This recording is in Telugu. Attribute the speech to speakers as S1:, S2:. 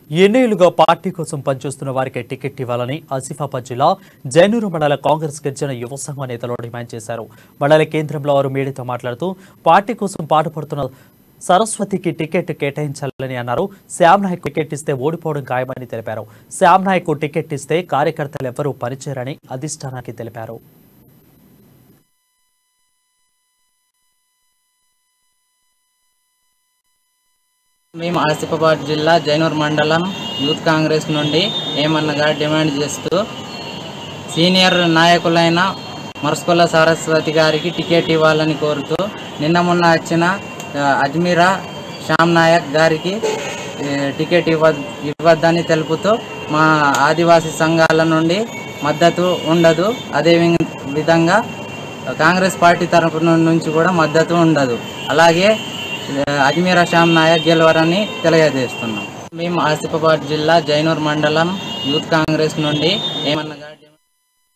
S1: ఎన్నేళ్లుగా పార్టీ కోసం పనిచేస్తున్న వారికి టికెట్ ఇవ్వాలని ఆసిఫాబాద్ జిల్లా జైనూరు మండల కాంగ్రెస్ గిరిజన యువ సంఘ నేతలు డిమాండ్ చేశారు మండల కేంద్రంలో వారు మీడియాతో మాట్లాడుతూ పార్టీ కోసం పాటుపడుతున్న సరస్వతికి టికెట్ కేటాయించాలని అన్నారు శ్యామ్ నాయక్ టికెట్ ఇస్తే ఓడిపోవడం ఖాయమని తెలిపారు శ్యామ్ నాయక్ టికెట్ ఇస్తే కార్యకర్తలు ఎవ్వరూ పనిచేయరని అధిష్టానానికి తెలిపారు
S2: మేము ఆసిఫాబాద్ జిల్లా జైనూర్ మండలం యూత్ కాంగ్రెస్ నుండి ఏమన్నగా డిమాండ్ చేస్తూ సీనియర్ నాయకులైన మరుసుకొల్ల సరస్వతి గారికి టికెట్ ఇవ్వాలని కోరుతూ నిన్న మొన్న వచ్చిన ఆ, అజ్మీరా శ్యామ్ నాయక్ గారికి ఏ, టికెట్ ఇవ్వ ఇవ్వద్దని తెలుపుతూ మా ఆదివాసీ సంఘాల నుండి మద్దతు ఉండదు అదే విధ- విధంగా కాంగ్రెస్ పార్టీ తరఫున నుంచి కూడా మద్దతు ఉండదు అలాగే ఆ, అజ్మీరా శ్యామ్ నాయక్ గెలవరని తెలియజేస్తున్నాం మేము ఆసిఫాబాద్ జిల్లా జైనూర్ మండలం యూత్ కాంగ్రెస్ నుండి ఏమన్నగా